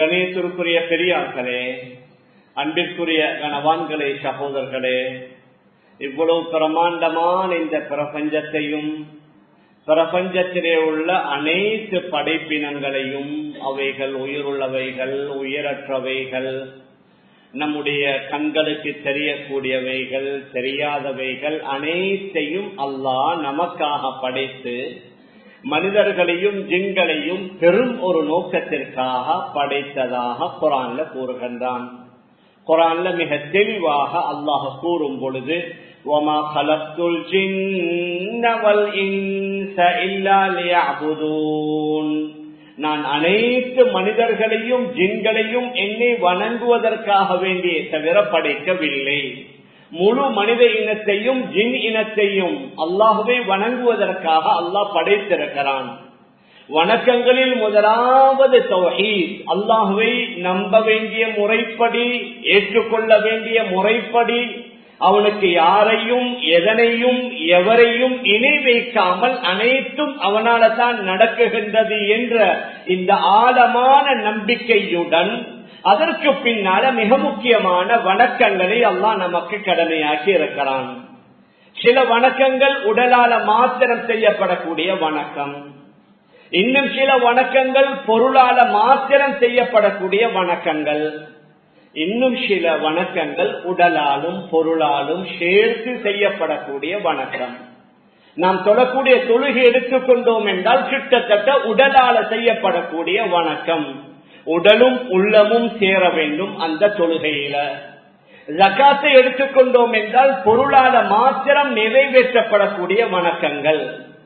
கணேசருக்குரிய பெரியார்களே அன்பிற்குரிய கணவான்களே சகோதரர்களே இவ்வளவு பிரமாண்டமான இந்த பிரபஞ்சத்தையும் பிரபஞ்சத்திலே உள்ள அனைத்து படைப்பினங்களையும் அவைகள் உயிருள்ளவைகள் உயிரற்றவைகள் நம்முடைய கண்களுக்கு தெரியக்கூடியவைகள் தெரியாதவைகள் அனைத்தையும் அல்லாஹ் நமக்காக படைத்து மனிதர்களையும் ஜிங்களையும் பெரும் ஒரு நோக்கத்திற்காக படைத்ததாக குரான்ல கூறுகின்றான் குரான்ல மிக தெளிவாக அல்லாஹ் கூறும் பொழுது وَمَا خَلَقْتُ الْجِنَّ وَالْإِنسَ إِلَّا لِيَعْبُدُونَ நான் அனைத்து மனிதர்களையும் ஜின்களையும் என்னை வணங்குவதற்காக வேண்டிய தவிர படைக்கவில்லை முழு மனித இனத்தையும் ஜின் இனத்தையும் அல்லாஹுவை வணங்குவதற்காக அல்லாஹ் படைத்திருக்கிறான் வணக்கங்களில் முதலாவது தௌஹீத் அல்லாஹுவை நம்ப வேண்டிய முறைப்படி ஏற்றுக்கொள்ள வேண்டிய முறைப்படி அவனுக்கு யாரையும் எதனையும் எவரையும் இணை வைக்காமல் அனைத்தும் அவனால தான் நடக்குகின்றது என்ற இந்த ஆழமான நம்பிக்கையுடன் அதற்கு பின்னால மிக முக்கியமான வணக்கங்களை அல்லாஹ் நமக்கு கடமையாக்கி இருக்கிறான் சில வணக்கங்கள் உடலால மாத்திரம் செய்யப்படக்கூடிய வணக்கம் இன்னும் சில வணக்கங்கள் பொருளால மாத்திரம் செய்யப்படக்கூடிய வணக்கங்கள் இன்னும் சில வணக்கங்கள் உடலாலும் பொருளாலும் சேர்த்து செய்யப்படக்கூடிய வணக்கம் நாம் தொழக்கூடிய தொழுகை எடுத்துக்கொண்டோம் என்றால் கிட்டத்தட்ட உடலால செய்யப்படக்கூடிய வணக்கம் உடலும் உள்ளமும் சேர வேண்டும் அந்த தொழுகையில ஜக்காத்தை எடுத்துக்கொண்டோம் என்றால் பொருளால மாத்திரம் நிறைவேற்றப்படக்கூடிய வணக்கங்கள்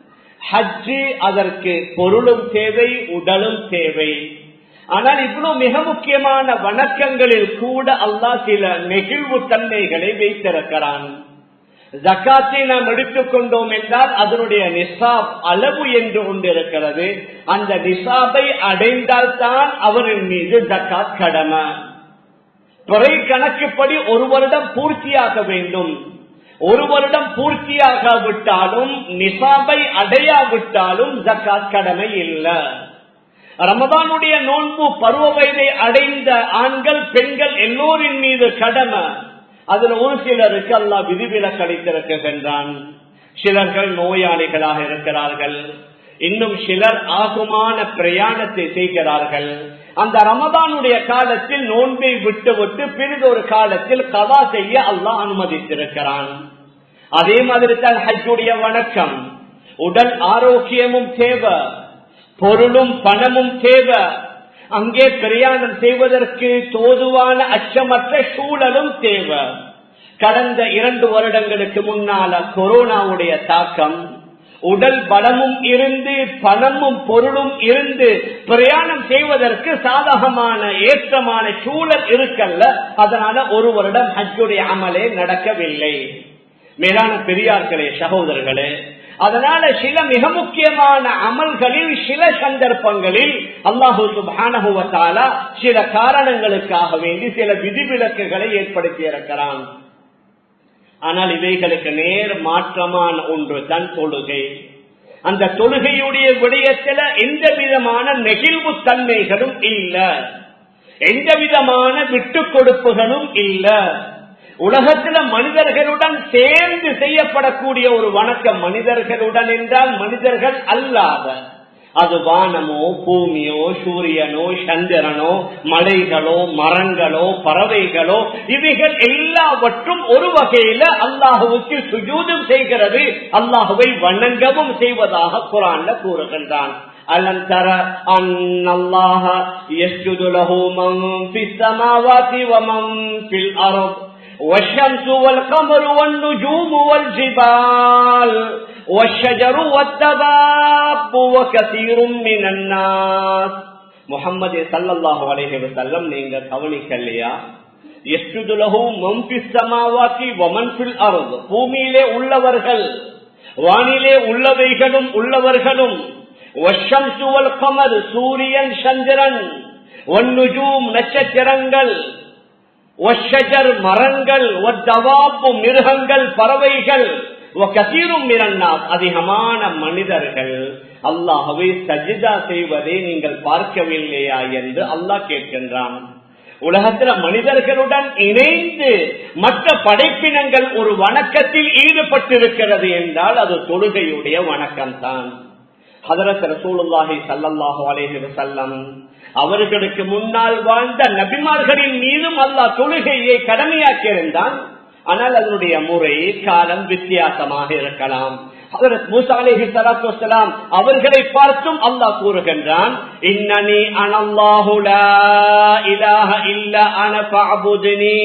ஹஜ்ஜு அதற்கு பொருளும் தேவை உடலும் தேவை ஆனால் இவ்வளவு மிக முக்கியமான வணக்கங்களில் கூட அல்லாஹ் சில நெகிழ்வு தன்மைகளை வைத்திருக்கிறான் ஜக்காத்தை நாம் எடுத்துக்கொண்டோம் என்றால் அதனுடைய நிசாப் அளவு என்று ஒன்று இருக்கிறது அந்த நிசாபை அடைந்தால் தான் அவரின் மீது ஜக்காத் கடமை துறை கணக்குப்படி ஒரு வருடம் பூர்த்தியாக வேண்டும் ஒரு வருடம் பூர்த்தியாகாவிட்டாலும் நிசாபை அடையாவிட்டாலும் ஜக்காத் கடமை இல்லை ரமதானுடைய நோன்பு பருவ வயதை அடைந்த ஆண்கள் பெண்கள் எல்லோரின் மீது கடமை அதுல ஒரு சிலருக்கு அல்லா விதிவிலக்கு அளித்திருக்கின்றான் சிலர்கள் நோயாளிகளாக இருக்கிறார்கள் இன்னும் சிலர் ஆகுமான பிரயாணத்தை செய்கிறார்கள் அந்த ரமதானுடைய காலத்தில் நோன்பை விட்டு விட்டு பிறிதொரு காலத்தில் கதா செய்ய அல்லாஹ் அனுமதித்திருக்கிறான் அதே மாதிரி தான் ஹஜ்ஜுடைய வணக்கம் உடல் ஆரோக்கியமும் தேவை பொருளும் பணமும் தேவை அங்கே பிரயாணம் செய்வதற்கு தோதுவான அச்சமற்ற சூழலும் தேவை கடந்த இரண்டு வருடங்களுக்கு முன்னால கொரோனாவுடைய தாக்கம் உடல் பலமும் இருந்து பணமும் பொருளும் இருந்து பிரயாணம் செய்வதற்கு சாதகமான ஏற்றமான சூழல் இருக்கல்ல அதனால ஒரு வருடம் ஹஜ்ஜுடைய அமலே நடக்கவில்லை மேலான பெரியார்களே சகோதரர்களே அதனால சில மிக முக்கியமான அமல்களில் சில சந்தர்ப்பங்களில் அல்லாஹூ சுபானகுவத்தாலா சில காரணங்களுக்காக வேண்டி சில விதிவிலக்குகளை ஏற்படுத்தி இருக்கிறான் ஆனால் இவைகளுக்கு நேர் மாற்றமான ஒன்று தன் தொழுகை அந்த தொழுகையுடைய விடயத்துல எந்த விதமான நெகிழ்வு தன்மைகளும் இல்ல எந்த விதமான விட்டு கொடுப்புகளும் இல்ல உலகத்துல மனிதர்களுடன் சேர்ந்து செய்யப்படக்கூடிய ஒரு வணக்கம் மனிதர்களுடன் என்றால் மனிதர்கள் அல்லாத அது வானமோ பூமியோ சூரியனோ சந்திரனோ மலைகளோ மரங்களோ பறவைகளோ இவைகள் எல்லாவற்றும் ஒரு வகையில அல்லாஹுவுக்கு சுஜூதம் செய்கிறது அல்லாஹுவை வணங்கவும் செய்வதாக குரான்ல கூறுகின்றான் ألم تر أن الله يسجد له من في السماوات ومن في الأرض والشمس والقمر والنجوم والجبال والشجر والدباب وكثير من الناس முகமது சல்லாஹு அலைஹி வசல்லம் நீங்க கவனிக்கலையா பூமியிலே உள்ளவர்கள் வானிலே உள்ளவைகளும் உள்ளவர்களும் கமர் சூரியன் சந்திரன் ஒன்னுஜூம் நட்சத்திரங்கள் ஒஷஜர் மரங்கள் ஒத்தவாப்பு மிருகங்கள் பறவைகள் கசீரும் மிரன்னாஸ் அதிகமான மனிதர்கள் அல்லாஹவை சஜிதா செய்வதை நீங்கள் பார்க்கவில்லையா என்று அல்லாஹ் கேட்கின்றான் உலகத்துல மனிதர்களுடன் இணைந்து மற்ற படைப்பினங்கள் ஒரு வணக்கத்தில் ஈடுபட்டிருக்கிறது என்றால் அது தொழுகையுடைய வணக்கம் தான் ஹதரத் ரசூலுல்லாஹி சல்லல்லாஹு அலைஹி வஸல்லம் அவர்களுக்கு முன்னால் வாழ்ந்த நபிமார்களின் மீதும் அல்லாஹ் தொழுகையை கடமையாக்கியிருந்தான் ஆனால் அதனுடைய முறை காலம் வித்தியாசமாக இருக்கலாம் அவர்களை பார்த்தும் அல்லாஹ் கூறுகின்றான் இன்னனி அனல்லாஹுலா இலாஹ இல்ல அனபுதினி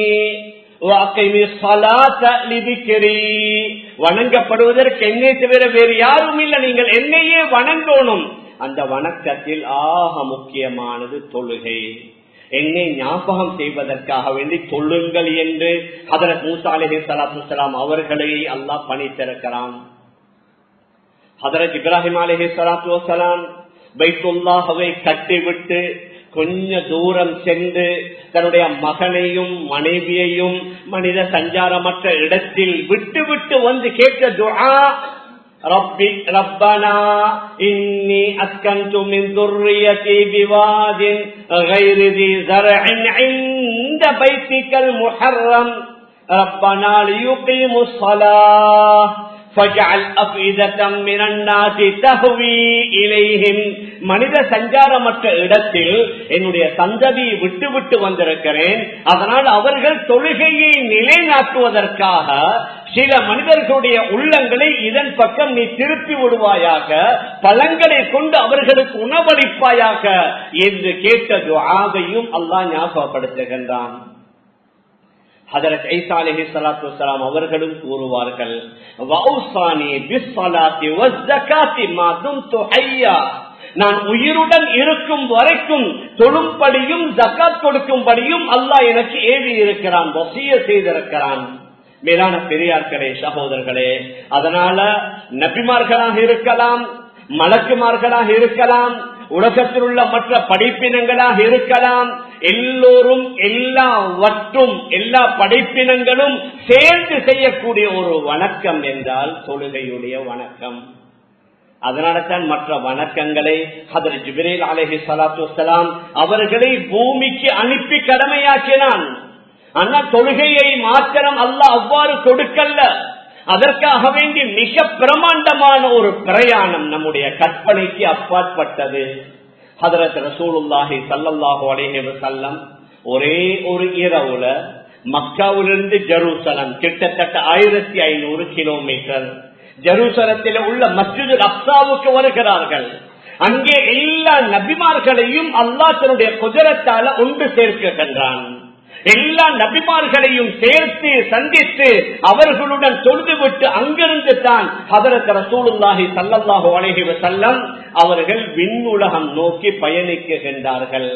வணங்கப்படுவதற்கு என்னை தவிர வேறு யாரும் இல்லை நீங்கள் என்னையே வணங்கணும் அந்த வணக்கத்தில் ஆக முக்கியமானது தொழுகை என்னை ஞாபகம் செய்வதற்காக வேண்டி தொல்லுங்கள் என்று ஹதரத் மூசா அலஹி சலாத்துலாம் அவர்களை அல்லாஹ் பணித்திருக்கிறான் ஹதரத் இப்ராஹிம் அலஹி சலாத்து வலாம் பைத்துல்லாஹவை கட்டிவிட்டு கொஞ்ச தூரம் சென்று தன்னுடைய மகனையும் மனைவியையும் மனித சஞ்சாரமற்ற இடத்தில் விட்டு விட்டு வந்து கேட்ட துஆ ربي ربنا إني أسكنت من ذريتي بواد غير ذي زرع عند بيتك المحرم ربنا ليقيموا الصلاة فاجعل أفئدة من الناس تهوي إليهم மனித சஞ்சாரமற்ற இடத்தில் என்னுடைய சந்ததியை விட்டு விட்டு வந்திருக்கிறேன் அதனால் அவர்கள் தொழுகையை நிலைநாட்டுவதற்காக சில மனிதர்களுடைய உள்ளங்களை இதன் பக்கம் நீ திருப்பி விடுவாயாக பழங்களை கொண்டு அவர்களுக்கு உணவளிப்பாயாக என்று கேட்ட துஆவையும் அல்லாஹ் ஞாபகப்படுத்துகின்றான் ஹதரத் ஐசா அலஹி சலாத்து வலாம் அவர்களும் கூறுவார்கள் நான் உயிருடன் இருக்கும் வரைக்கும் தொழும்படியும் ஜக்காத் கொடுக்கும்படியும் அல்லாஹ் எனக்கு ஏவி இருக்கிறான் வசிய செய்திருக்கிறான் மேலான பெரியார்களே சகோதரர்களே அதனால நபிமார்களாக இருக்கலாம் மலக்குமார்களாக இருக்கலாம் உலகத்தில் உள்ள மற்ற படிப்பினங்களாக இருக்கலாம் எல்லோரும் எல்லாவற்றும் எல்லா படைப்பினங்களும் சேர்ந்து செய்யக்கூடிய ஒரு வணக்கம் என்றால் தொழுகையுடைய வணக்கம் அதனால தான் மற்ற வணக்கங்களை ஹதர் ஜிபிரேல் அலஹி சலாத்து வலாம் அவர்களை பூமிக்கு அனுப்பி கடமையாக்கினான் ஆனால் தொழுகையை மாத்திரம் அல்ல அவ்வாறு கொடுக்கல்ல அதற்காக வேண்டி மிக பிரமாண்டமான ஒரு பிரயாணம் நம்முடைய கற்பனைக்கு அப்பாற்பட்டது ஹதரத் ரசூலுல்லாஹி சல்லல்லாஹு அலைஹி வஸல்லம் ஒரே ஒரு இரவுல மக்காவிலிருந்து ஜெருசலம் கிட்டத்தட்ட ஆயிரத்தி ஐநூறு கிலோமீட்டர் ஜெருசலத்தில் உள்ள மஸ்ஜிது அப்சாவுக்கு வருகிறார்கள் அங்கே எல்லா நபிமார்களையும் அல்லாஹ் தன்னுடைய குஜரத்தால ஒன்று சேர்க்கின்றான் எல்லா நபிமார்களையும் சேர்த்து சந்தித்து அவர்களுடன் தொழுதுவிட்டு அங்கிருந்து தான் ஹதரத் ரசூலுல்லாஹி சல்லல்லாஹு அலைஹி வஸல்லம் அவர்கள் விண்ணுலகம் நோக்கி பயணிக்கின்றார்கள்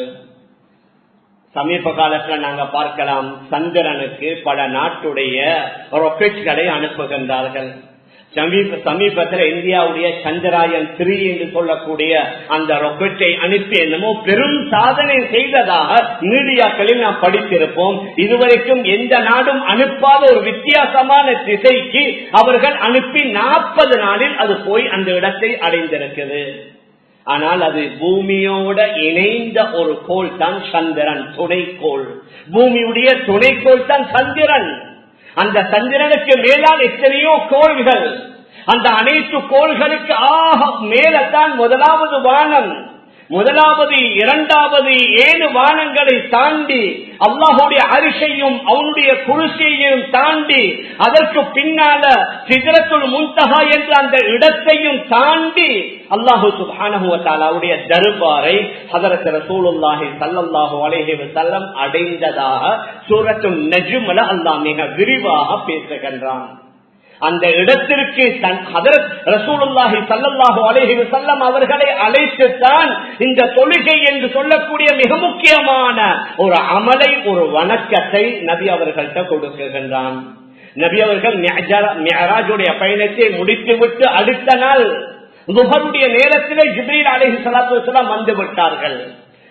சமீப காலத்துல நாங்க பார்க்கலாம் சந்திரனுக்கு பல நாட்டுடைய ராக்கெட்களை அனுப்புகின்றார்கள் சமீப சமீபத்தில் இந்தியாவுடைய சந்திராயன் த்ரீ என்று சொல்லக்கூடிய அந்த ராக்கெட்டை அனுப்பி என்னமோ பெரும் சாதனை செய்ததாக மீடியாக்களில் நாம் படித்திருப்போம் இதுவரைக்கும் எந்த நாடும் அனுப்பாத ஒரு வித்தியாசமான திசைக்கு அவர்கள் அனுப்பி நாற்பது நாளில் அது போய் அந்த இடத்தை அடைந்திருக்குது ஆனால் அது பூமியோட இணைந்த ஒரு கோள் தான் சந்திரன் துணைக்கோள் பூமியுடைய துணைக்கோள் தான் சந்திரன் அந்த சந்திரனுக்கு மேலால் எத்தனையோ கோள்கள் அந்த அனைத்து கோள்களுக்கு ஆக மேலத்தான் முதலாவது வானம் முதலாவது இரண்டாவது ஏழு வானங்களை தாண்டி அல்லாஹுடைய அரிசையும் அவனுடைய குருசையும் தாண்டி அதற்கு பின்னால சிதறத்துள் முன்தகா என்ற அந்த இடத்தையும் தாண்டி அல்லாஹு சுபானுடைய தர்பாரை அதற்கு ரசூலுல்லாஹி சல்லல்லாஹு அலைஹி வஸல்லம் அடைந்ததாக சூரத்தும் நஜுமல அல்லாஹ் மிக விரிவாக பேசுகின்றான் அந்த இடத்திற்கு ரசூலுல்லாஹி சல்லல்லாஹு அலைஹி வஸல்லம் அவர்களை அழைத்துத்தான் இந்த தொழுகை என்று சொல்லக்கூடிய மிக முக்கியமான ஒரு அமலை ஒரு வணக்கத்தை நபி அவர்கள்ட்ட கொடுக்குகின்றான் நபி அவர்கள் மியராஜுடைய பயணத்தை முடித்துவிட்டு அடுத்த நாள் முகருடைய நேரத்திலே ஜிப்ரீல் அலஹி சலாத்து வலாம் வந்து விட்டார்கள்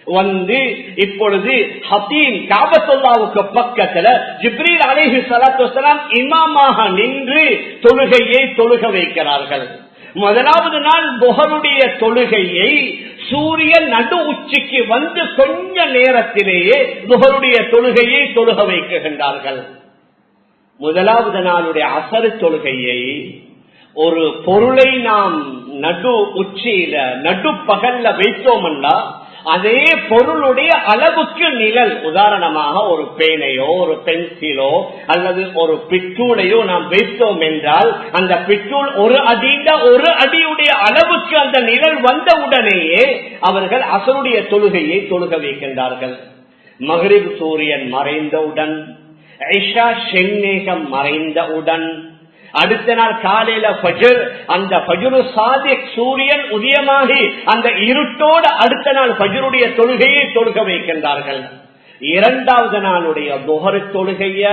வந்து இப்பொழுது ஹசீம் காபத்துல்லாவுக்கு பக்கத்துல ஜிப்ரீல் அலேஹி சலாத்து இமாமாக நின்று தொழுகையை தொழுக வைக்கிறார்கள் முதலாவது நாள் புகருடைய தொழுகையை சூரியன் நடு உச்சிக்கு வந்து கொஞ்ச நேரத்திலேயே புகருடைய தொழுகையை தொழுக வைக்கின்றார்கள் முதலாவது நாளுடைய அசரு தொழுகையை ஒரு பொருளை நாம் நடு உச்சியில நடு பகல்ல வைத்தோம்னா அதே பொருளுடைய அளவுக்கு நிழல் உதாரணமாக ஒரு பேனையோ ஒரு பென்சிலோ அல்லது ஒரு பிட்டூலையோ நாம் வைத்தோம் என்றால் அந்த பிட்டூல் ஒரு அடிந்த ஒரு அடியுடைய அளவுக்கு அந்த நிழல் வந்த உடனேயே அவர்கள் அசருடைய தொழுகையை தொழுக வைக்கின்றார்கள் மகரிப் சூரியன் மறைந்தவுடன் ஐஷா செந்நேகம் மறைந்தவுடன் அடுத்த நாள் காலையில பஜர் அந்த பஜுரு சாதிக் சூரியன் உதயமாகி அந்த இருட்டோடு அடுத்த நாள் பஜருடைய தொழுகையை தொழுக வைக்கின்றார்கள் இரண்டாவது நாளுடைய புகர் தொழுகைய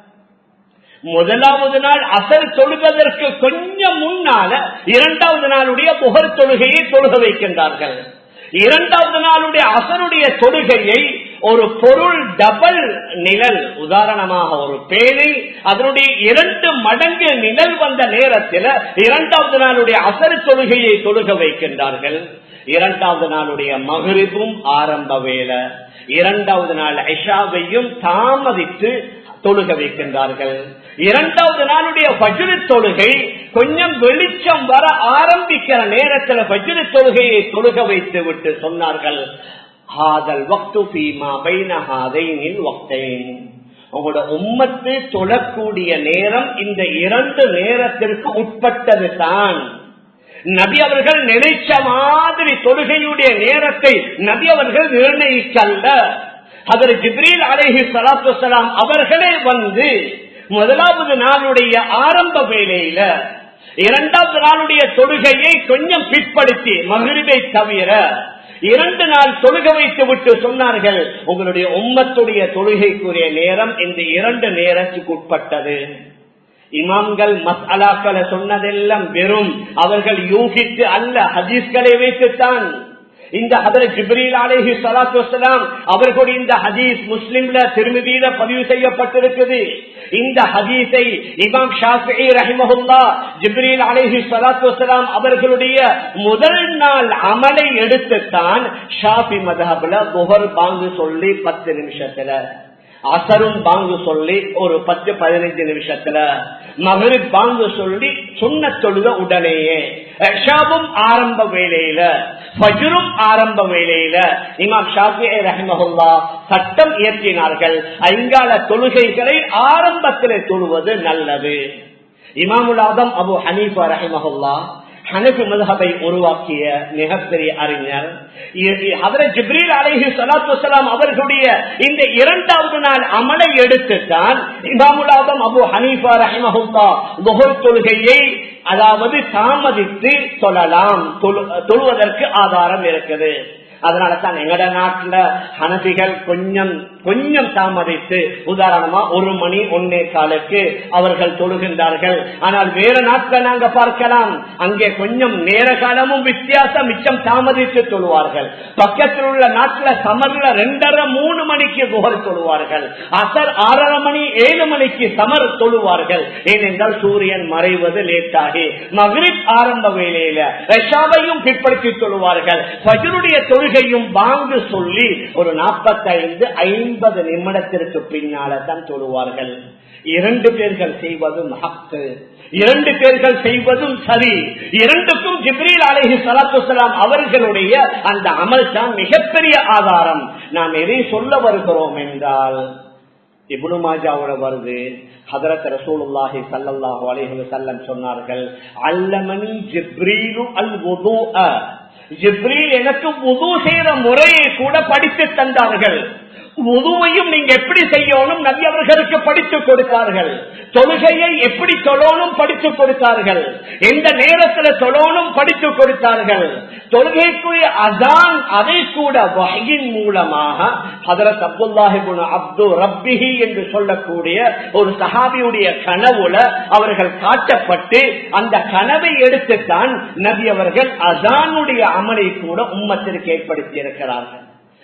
முதலாவது நாள் அசர் தொழுவதற்கு கொஞ்சம் முன்னால இரண்டாவது நாளுடைய புகர் தொழுகையை தொழுக வைக்கின்றார்கள் இரண்டாவது நாளுடைய அசருடைய தொழுகையை ஒரு பொருள் டபுள் நிழல் உதாரணமாக ஒரு பேனை அதனுடைய இரண்டு மடங்கு நிழல் வந்த நேரத்தில் இரண்டாவது நாளுடைய அசரு தொழுகையை தொழுக வைக்கின்றார்கள் இரண்டாவது நாளுடைய மகிழ்வும் ஆரம்ப வேலை இரண்டாவது நாள் ஐஷாவையும் தாமதித்து தொழுக வைக்கின்றார்கள் இரண்டாவது நாளுடைய பஜ்ரு தொழுகை கொஞ்சம் வெளிச்சம் வர ஆரம்பிக்கிற நேரத்தில் பஜ்ரு தொழுகையை தொழுக வைத்து விட்டு சொன்னார்கள் ஹாதல் வக்து பீமா பைனஹாதைனில் வக்தைன் உங்களோட உம்மத்து தொழக்கூடிய நேரம் இந்த இரண்டு நேரத்திற்கு உட்பட்டது தான் நபி அவர்கள் நினைச்ச மாதிரி தொழுகையுடைய நேரத்தை நபி அவர்கள் நிர்ணயிக்கல்ல அதர் ஜிப்ரீல் அலேஹி சலாத்து வலாம் அவர்களே வந்து முதலாவது நாளுடைய ஆரம்ப வேலையில இரண்டாவது நாளுடைய தொழுகையை கொஞ்சம் பிற்படுத்தி மகிழ்வை தவிர இரண்டு நாள் தொழுக வைத்து விட்டு சொன்னார்கள் உங்களுடைய உம்மத்துடைய தொழுகைக்குரிய நேரம் இந்த இரண்டு நேரத்துக்கு உட்பட்டது இமாம்கள் மசாலாக்களை சொன்னதெல்லாம் வெறும் அவர்கள் யூகித்து அல்ல ஹதீஸ்களை வைத்துத்தான் இந்த ஹதரத் ஜிப்ரீல் அலேஹி சலாத்து வலாம் அவர்களுடைய இந்த ஹதீஸ் முஸ்லிம்ல திருமதியில பதிவு செய்யப்பட்டிருக்குது இந்த ஹதீஸை இமாம் ஷாஃபி ரஹிமஹுல்லா ஜிப்ரீல் அலேஹி சலாத்து வலாம் அவர்களுடைய முதல் நாள் அமலை எடுத்துத்தான் ஷாஃபி மதஹப்ல புகர் பாங்கு சொல்லி பத்து நிமிஷத்துல அசரும் பாங்கு சொல்லி ஒரு பத்து பதினைஞ்சு நிமிஷத்துல மகரிப் பாங்கு சொல்லி சொன்ன தொழுத உடனேயே ஷாபும் ஆரம்ப வேலையில ஃபஜ்ரும் ஆரம்ப வேலையில இமாம் ஷாஃபி ரஹிமஹுல்லா சட்டம் இயற்றினார்கள் ஐங்கால தொழுகைகளை ஆரம்பத்தில் தொழுவது நல்லது இமாமுல் ஆதம் அபு ஹனீஃபா ரஹிமஹுல்லா ஹனபி மதுஹபை உருவாக்கிய மிகப்பெரிய அறிஞர் ஜிப்ரீல் அலைஹி சலாத்து வலாம் அவர்களுடைய இந்த இரண்டாவது நாள் அமலை எடுத்துத்தான் இமாமுலாதம் அபு ஹனீஃபா ரஹிமஹுல்லா புகழ் தொழுகையை அதாவது தாமதித்து சொல்லலாம் தொழுவதற்கு ஆதாரம் இருக்குது அதனால தான் எங்கட நாட்டுல ஹனபிகள் கொஞ்சம் கொஞ்சம் தாமதித்து உதாரணமா ஒரு மணி ஒன்னே காலுக்கு அவர்கள் தொழுகின்றார்கள் ஆனால் வேற நாட்கள் நாங்க பார்க்கலாம் அங்கே கொஞ்சம் நேர காலமும் வித்தியாசம் மிச்சம் தாமதித்து தொழுவார்கள் பக்கத்தில் உள்ள நாட்டுல சமர்ல ரெண்டரை மூணு மணிக்கு புகழ் தொழுவார்கள் அசர் ஆறரை மணி ஏழு மணிக்கு சமர் தொழுவார்கள் ஏனென்றால் சூரியன் மறைவது லேட்டாகி மகிரிப் ஆரம்ப வேலையில ரஷாவையும் பிற்படுத்தி தொழுவார்கள் பஜருடைய தொழுகையும் வாங்கு சொல்லி ஒரு நாற்பத்தைந்து ஐம்பது நிமிடத்திற்கு பின்னால தான் தொழுவார்கள் இரண்டு பேர்கள் செய்வதும் ஹக்கு இரண்டு பேர்கள் செய்வதும் சரி இரண்டுக்கும் ஜிப்ரீல் அலஹி சலாத்துலாம் அவர்களுடைய அந்த அமல் தான் மிகப்பெரிய ஆதாரம் நாம் எதை சொல்ல வருகிறோம் என்றால் இப்னு மாஜாவோட வருது ஹதரத் ரசூலுல்லாஹி ஸல்லல்லாஹு அலைஹி வஸல்லம் சொன்னார்கள் அல்லமனி ஜிப்ரீலு அல் வுதுஅ ஜிப்ரீல் எனக்கு வுது செய்யற முறையை கூட படித்து தந்தார்கள் உதுவையும் நீங்க எப்படி செய்யணும் நபி அவர்களுக்கு படித்துக் கொடுத்தார்கள் தொழுகையை எப்படி தொழணும் படித்துக் கொடுத்தார்கள் எந்த நேரத்தில் தொழணும் படித்துக் கொடுத்தார்கள் தொழுகைக்குரிய அதான் அதை கூட வகையின் மூலமாக ஹதரத் அப்துல்லாஹிபுன் அப்து ரப்பிஹி என்று சொல்லக்கூடிய ஒரு சஹாபியுடைய கனவுல அவர்கள் காட்டப்பட்டு அந்த கனவை எடுத்துத்தான் நபி அவர்கள் அதானுடைய அமலை கூட உம்மத்திற்கு ஏற்படுத்தி இருக்கிறார்கள்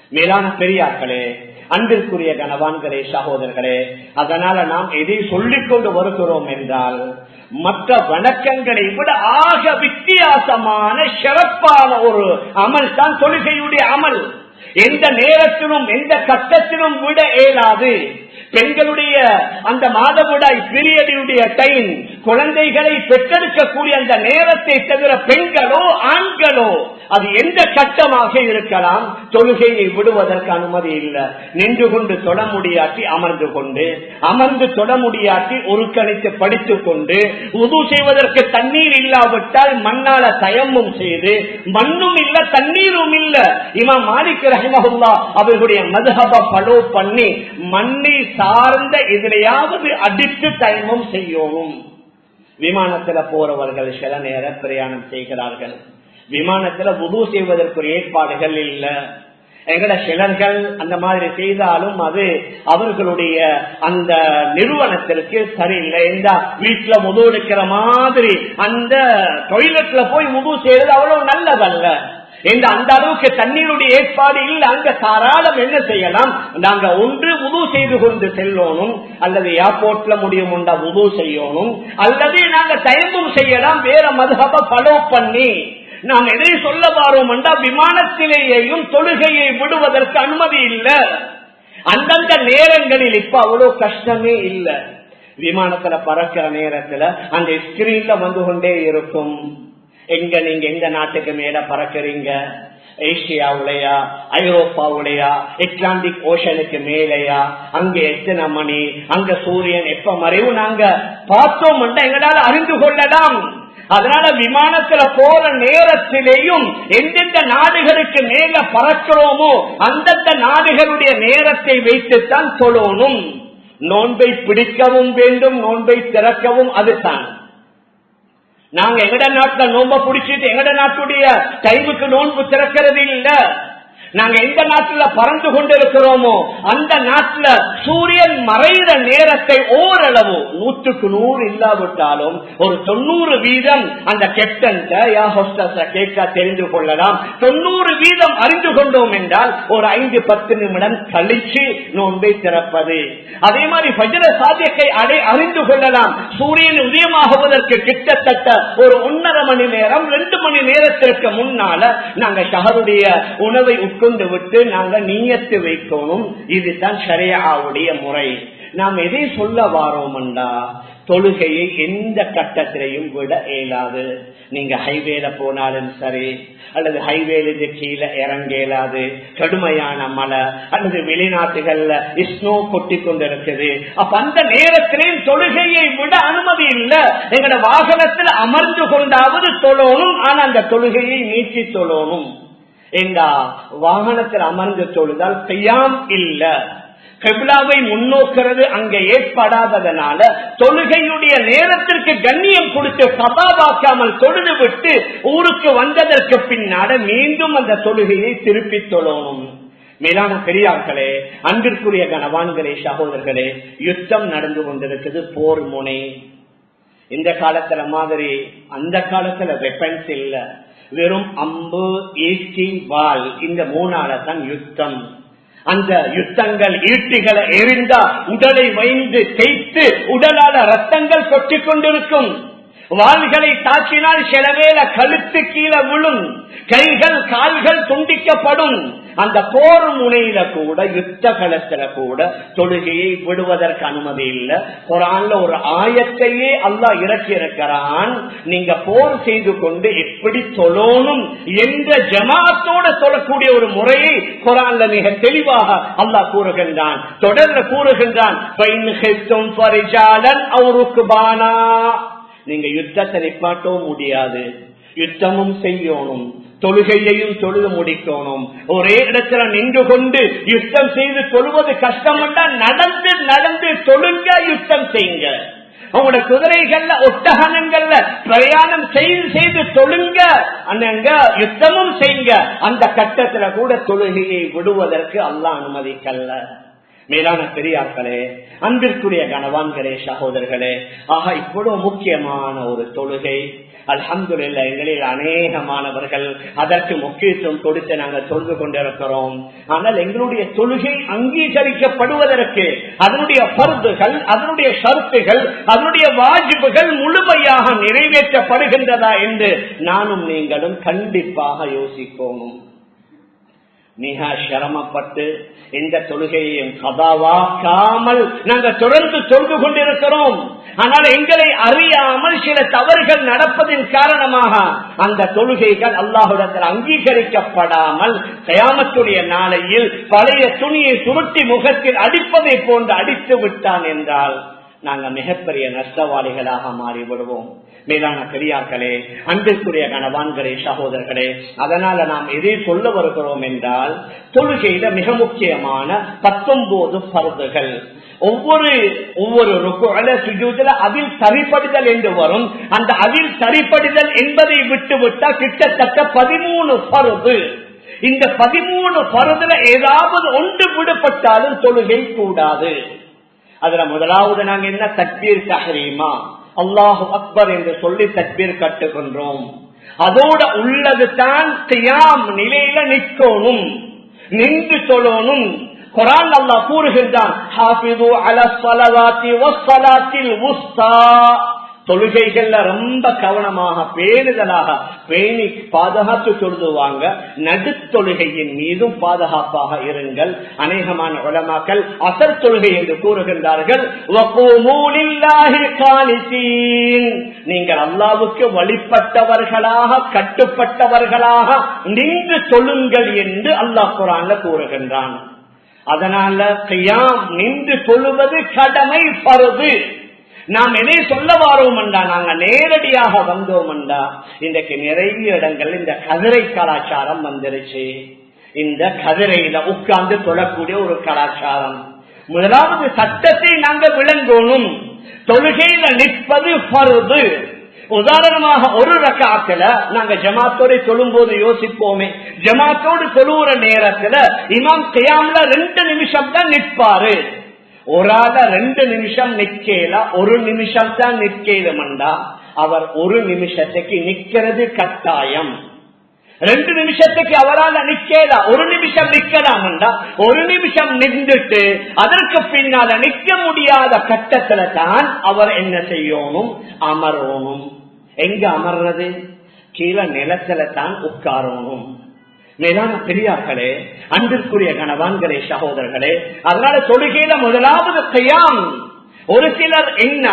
மேலான பெரியார்களே அன்பிற்குரிய கனவான்களே சகோதரர்களே அதனால நாம் எதை சொல்லிக் கொண்டு வருகிறோம் என்றால் மற்ற வணக்கங்களை விட ஆக வித்தியாசமான சிறப்பான ஒரு அமல் தான் தொழுகையுடைய அமல் எந்த நேரத்திலும் எந்த கட்டத்திலும் விட இயலாது பெண்களுடைய அந்த மாதவிடாய் பீரியடினுடைய டைம் குழந்தைகளை பெற்றெடுக்கக்கூடிய அந்த நேரத்தை தவிர பெண்களோ ஆண்களோ அது எந்த கட்டமாக இருக்கலாம் தொழுகையை விடுவதற்கு அனுமதி இல்லை நின்று கொண்டு தொட முடியாட்டி அமர்ந்து கொண்டு அமர்ந்து தொட முடியாட்டி ஒரு கணித்து படித்துக் கொண்டு உது செய்வதற்கு தண்ணீர் இல்லாவிட்டால் மண்ணால தயமும் செய்து மண்ணும் இல்ல தண்ணீரும் இல்ல இமாம் மாலிக் ரஹிமஹுல்லா அவர்களுடைய மதுஹப பலோ பண்ணி மண்ணை சார்ந்த எதிரையாவது அடித்து தயமும் செய்யணும் விமானத்துல போறவர்கள் சில நேர பிரயாணம் செய்கிறார்கள் விமானத்துல உது செய்வதற்குரிய ஏற்பாடுகள் இல்ல எங்கட சிலர்கள் அந்த மாதிரி செய்தாலும் அது அவர்களுடைய அந்த நிறுவனத்திற்கு சரியில்லை இந்த வீட்டுல முது எடுக்கிற மாதிரி அந்த டொய்லெட்ல போய் முது செய்யறது அவ்வளவு நல்லதல்ல இந்த அந்த அளவுக்கு தண்ணீருடைய ஏற்பாடு இல்லை அங்க தாராளம் என்ன செய்யலாம் நாங்க ஒன்று உது செய்து கொண்டு செல்லணும் அல்லது ஏர்போர்ட்ல முடியும் உண்டா உது செய்யணும் அல்லது நாங்க தயமும் செய்யலாம் வேற மதுகப பலோ பண்ணி நாம் எதை சொல்ல வாரோம் என்றால் விமானத்திலேயும் தொழுகையை விடுவதற்கு அனுமதி இல்லை அந்தந்த நேரங்களில் இப்ப அவ்வளவு கஷ்டமே இல்லை விமானத்துல பறக்கிற நேரத்துல அந்த ஸ்கிரீன்ல வந்து கொண்டே இருக்கும் எங்க நீங்க எந்த நாட்டுக்கு மேல பறக்குறீங்க ஏசியாவுலையா ஐரோப்பாவுலையா அட்லாண்டிக் ஓஷனுக்கு மேலையா அங்க எத்தனை மணி அங்க சூரியன் எப்ப மறைவு நாங்க பார்த்தோம் எங்களால அறிந்து கொள்ளலாம் அதனால விமானத்துல போற நேரத்திலேயும் எந்தெந்த நாடுகளுக்கு மேல பறக்கிறோமோ அந்தந்த நாடுகளுடைய நேரத்தை வைத்துத்தான் சொல்லணும் நோன்பை பிடிக்கவும் வேண்டும் நோன்பை திறக்கவும் அதுதான் நாங்க எங்கட நாட்டுல நோம்ப பிடிச்சிட்டு எங்கட நாட்டுடைய டைமுக்கு நோன்பு திறக்கிறது இல்ல நாங்க எந்த நாட்டுல பறந்து கொண்டிருக்கிறோமோ அந்த நாட்டுல சூரியன் மறைகிற நேரத்தை ஓரளவு நூற்றுக்கு நூறு இல்லாவிட்டாலும் ஒரு தொண்ணூறு வீதம் அந்த கேப்டன் கேட்க தெரிந்து கொள்ளலாம் தொண்ணூறு வீதம் அறிந்து கொண்டோம் என்றால் ஒரு ஐந்து பத்து நிமிடம் கழிச்சு நோன்பை திறப்பது அதே மாதிரி பஜர சாத்தியத்தை அடை அறிந்து கொள்ளலாம் சூரியன் உதயமாகுவதற்கு கிட்டத்தட்ட ஒரு ஒன்னரை மணி நேரம் ரெண்டு மணி நேரத்திற்கு முன்னால நாங்க ஷஹருடைய உணவை உட்கொண்டு விட்டு நாங்க நீயத்து வைக்கணும் இதுதான் சரியாவுடைய முறை நாம் எதை சொல்ல வாரோம்டா தொழுகையை எந்த கட்டத்திலையும் விட இயலாது நீங்க ஹைவேல போனாலும் சரி அல்லது ஹைவேலுக்கு கீழே இறங்க இயலாது கடுமையான மழை அல்லது வெளிநாட்டுகள்ல ஸ்னோ கொட்டி கொண்டிருக்குது அப்ப அந்த நேரத்திலேயும் தொழுகையை விட அனுமதி இல்லை எங்கட வாகனத்தில் அமர்ந்து கொண்டாவது தொழணும் ஆனா அந்த தொழுகையை நீக்கி தொழணும் எங்கா வாகனத்தில் அமர்ந்து தொழுதால் கையாம் இல்ல கபிலாவை முன்னோக்கிறது அங்க ஏற்படாததனால தொழுகையுடைய நேரத்திற்கு கண்ணியம் கொடுத்து சபாபாக்காமல் தொழுது விட்டு ஊருக்கு வந்ததற்கு பின்னாட மீண்டும் அந்த தொழுகையை திருப்பி தொழணும் மேலான பெரியார்களே அன்பிற்குரிய கனவான்களே சகோதரர்களே யுத்தம் நடந்து கொண்டிருக்குது போர் முனை இந்த காலத்துல மாதிரி அந்த காலத்துல வெப்பன்ஸ் இல்ல வெறும் அம்பு ஈட்டி வால் இந்த மூணால தான் யுத்தம் அந்த யுத்தங்கள் ஈட்டிகளை எரிந்தா உடலை வைந்து தேய்த்து உடலால ரத்தங்கள் கொட்டிக் கொண்டிருக்கும் வாள்களை தாக்கினால் சிலவேல கழுத்து கீழே விழும் கைகள் கால்கள் துண்டிக்கப்படும் அந்த போர் முனையில கூட யுத்த களத்துல கூட தொழுகையை விடுவதற்கு அனுமதி இல்லை குரான்ல ஒரு ஆயத்தையே அல்லா இறக்கி இருக்கிறான் நீங்க போர் செய்து கொண்டு எப்படி தொழணும் என்ற ஜமாத்தோட சொல்லக்கூடிய ஒரு முறையை குரான்ல மிக தெளிவாக அல்லாஹ் கூறுகின்றான் தொடர்ந்து கூறுகின்றான் அவருக்கு பானா நீங்க யுத்தத்தை நிப்பாட்டவும் முடியாது யுத்தமும் செய்யணும் தொழுகையையும் தொழுது முடிக்கணும் ஒரே இடத்துல நின்று கொண்டு யுத்தம் செய்து தொழுவது கஷ்டம் நடந்து நடந்து தொழுங்க யுத்தம் செய்யுங்க உங்களோட குதிரைகள்ல ஒட்டகனங்கள்ல பிரயாணம் செய்து செய்து தொழுங்க அண்ணங்க யுத்தமும் செய்யுங்க அந்த கட்டத்துல கூட தொழுகையை விடுவதற்கு அல்ல அனுமதிக்கல்ல மேலான பெரியார்களே அன்பிற்குரிய கணவான்களே சகோதரர்களே ஆக இவ்வளவு முக்கியமான ஒரு தொழுகை அல்ஹம்துல்ல எங்களில் அநேகமானவர்கள் அதற்கு முக்கியத்துவம் கொடுத்து நாங்கள் தொழுது கொண்டிருக்கிறோம் ஆனால் எங்களுடைய தொழுகை அங்கீகரிக்கப்படுவதற்கு அதனுடைய பருதுகள் அதனுடைய ஷருத்துகள் அதனுடைய வாஜிப்புகள் முழுமையாக நிறைவேற்றப்படுகின்றதா என்று நானும் நீங்களும் கண்டிப்பாக யோசிக்கணும் மிக சிரமப்பட்டு இந்த தொழுகையையும் கதாவாக்காமல் நாங்கள் தொடர்ந்து தொழுது கொண்டிருக்கிறோம் ஆனால் எங்களை அறியாமல் சில தவறுகள் நடப்பதின் காரணமாக அந்த தொழுகைகள் அல்லாஹுடத்தில் அங்கீகரிக்கப்படாமல் கயாமத்துடைய நாளையில் பழைய துணியை சுருட்டி முகத்தில் அடிப்பதை போன்று அடித்து விட்டான் என்றால் நாங்கள் மிகப்பெரிய நஷ்டவாளிகளாக மாறிவிடுவோம் மேலான பெரியார்களே அன்பிற்குரிய கணவான்களே சகோதரர்களே அதனால நாம் எதை சொல்ல வருகிறோம் என்றால் தொழுகையில மிக முக்கியமான பத்தொன்பது பருதுகள் ஒவ்வொரு ஒவ்வொரு சுஜூதில் அதில் சரிப்படுதல் என்று வரும் அந்த அதில் சரிப்படுதல் என்பதை விட்டு விட்டால் கிட்டத்தட்ட பதிமூணு பருது இந்த பதிமூணு பருதுல ஏதாவது ஒன்று விடுபட்டாலும் தொழுகை கூடாது அதுல முதலாவது நாங்க என்ன தக்பீர் தஹரீமா அல்லாஹு அக்பர் என்று சொல்லி தக்பீர் கட்டுகின்றோம் அதோட உள்ளது தான் தியாம் நிலையில நிற்கணும் நின்று சொல்லணும் குரான் அல்லா கூறுகின்றான் தொழுகைகள்ல ரொம்ப கவனமாக பேணுதலாக பேணி பாதுகாத்து தொழுதுவாங்க நடுத்தொழுகையின் மீதும் பாதுகாப்பாக இருங்கள் அநேகமான உலமாக்கள் அசர் தொழுகை என்று கூறுகின்றார்கள் நீங்கள் அல்லாவுக்கு வழிபட்டவர்களாக கட்டுப்பட்டவர்களாக நின்று தொழுங்கள் என்று அல்லாஹ் குரான்ல கூறுகின்றான் அதனால கையாம் நின்று தொழுவது கடமை பருது நாம் எதை சொல்ல வாரோம் என்றா நாங்க நேரடியாக வந்தோம் என்றா இன்றைக்கு நிறைய இடங்கள் இந்த கதிரை கலாச்சாரம் வந்துருச்சு இந்த கதிரையில உட்கார்ந்து தொழக்கூடிய ஒரு கலாச்சாரம் முதலாவது சட்டத்தை நாங்க விளங்கணும் தொழுகையில நிற்பது பருது உதாரணமாக ஒரு ரக்காத்துல நாங்க ஜமாத்தோட தொழும் போது யோசிப்போமே ஜமாத்தோடு தொழுவுற நேரத்துல இமாம் கையாமல ரெண்டு நிமிஷம் தான் நிற்பாரு ஒரு ஆள ரெண்டு நிமிஷம் நிக்கல ஒரு நிமிஷம் தான் நிற்கலமண்டா அவர் ஒரு நிமிஷத்துக்கு நிக்கிறது கட்டாயம் ரெண்டு நிமிஷத்துக்கு அவரால் நிக்கல ஒரு நிமிஷம் நிக்கலாம்டா ஒரு நிமிஷம் நின்றுட்டு அதற்கு பின்னால நிக்க முடியாத கட்டத்துல தான் அவர் என்ன செய்யணும் அமரணும் எங்க அமர்றது கீழே நிலத்துல தான் உட்காரணும் மேலான பெரியார்களே அன்பிற்குரிய கணவான்களே சகோதரர்களே அதனால தொழுகையில முதலாவது கையாம் ஒரு சிலர் என்ன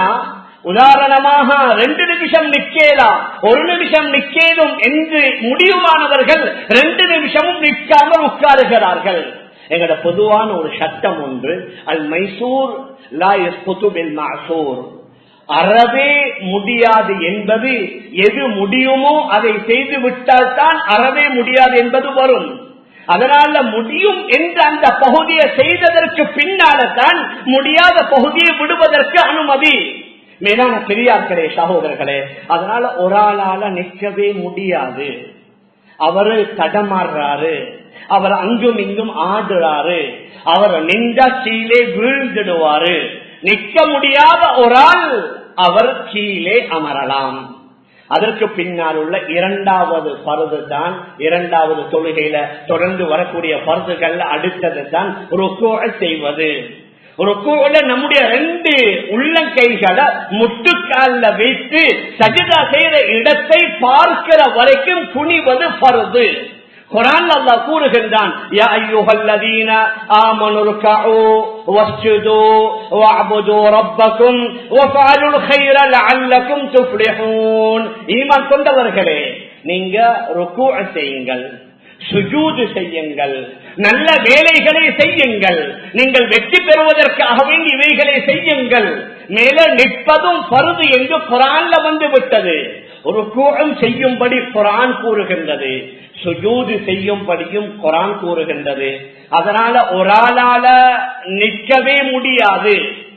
உதாரணமாக ரெண்டு நிமிஷம் நிக்கேலாம் ஒரு நிமிஷம் நிக்கேதும் என்று முடிவுமானவர்கள் ரெண்டு நிமிஷமும் நிற்காமல் உட்காருகிறார்கள் எங்கட பொதுவான ஒரு சட்டம் ஒன்று அல் மைசூர் லா எஸ்புத்துபில் மாசூர் அறவே முடியாது என்பது எது முடியுமோ அதை செய்து விட்டால் தான் அறவே முடியாது என்பது வரும் அதனால முடியும் என்று அந்த பகுதியை செய்ததற்கு பின்னால தான் முடியாத பகுதியை விடுவதற்கு அனுமதி மேலான பெரியார்களே சகோதரர்களே அதனால ஒரு ஆளால நிற்கவே முடியாது அவரு தடமாறுறாரு அவர் அங்கும் இங்கும் ஆடுறாரு அவர் நின்றா கீழே வீழ்ந்துடுவாரு நிற்க முடியாத ஒரு ஆள் அவர் கீழே அமரலாம் அதற்கு பின்னால் உள்ள இரண்டாவது பருது தான் இரண்டாவது தொழுகையில தொடர்ந்து வரக்கூடிய பருதுகள் அடுத்தது தான் ருக்கோ செய்வது ருக்கோல நம்முடைய ரெண்டு உள்ளங்கைகளை முட்டுக்கால வைத்து சஜிதா செய்யற இடத்தை பார்க்கிற வரைக்கும் குனிவது பருது குரான் அல்லா கூறுகின்றான் யா ஐயுஹல்லதீன ஆமனு ருக்கஉ வஸ்ஜுது வஅபுது ரப்பக்கும் வஃஅலுல் கைர லஅல்லக்கும் துஃப்லிஹூன் ஈமான் கொண்டவர்களே நீங்க ருக்கு செய்யுங்கள் சுஜூது செய்யுங்கள் நல்ல வேலைகளை செய்யுங்கள் நீங்கள் வெற்றி பெறுவதற்காக வேண்டி இவைகளை செய்யுங்கள் மேல நிற்பதும் பருது என்று குரான்ல வந்து விட்டது ஒரு கூடம் செய்யும்படி குரான் கூறுகின்றது சுஜூது செய்யும்படியும் குரான் கூறுகின்றது அதனால ஒரு ஆளால நிற்கவே முடியாது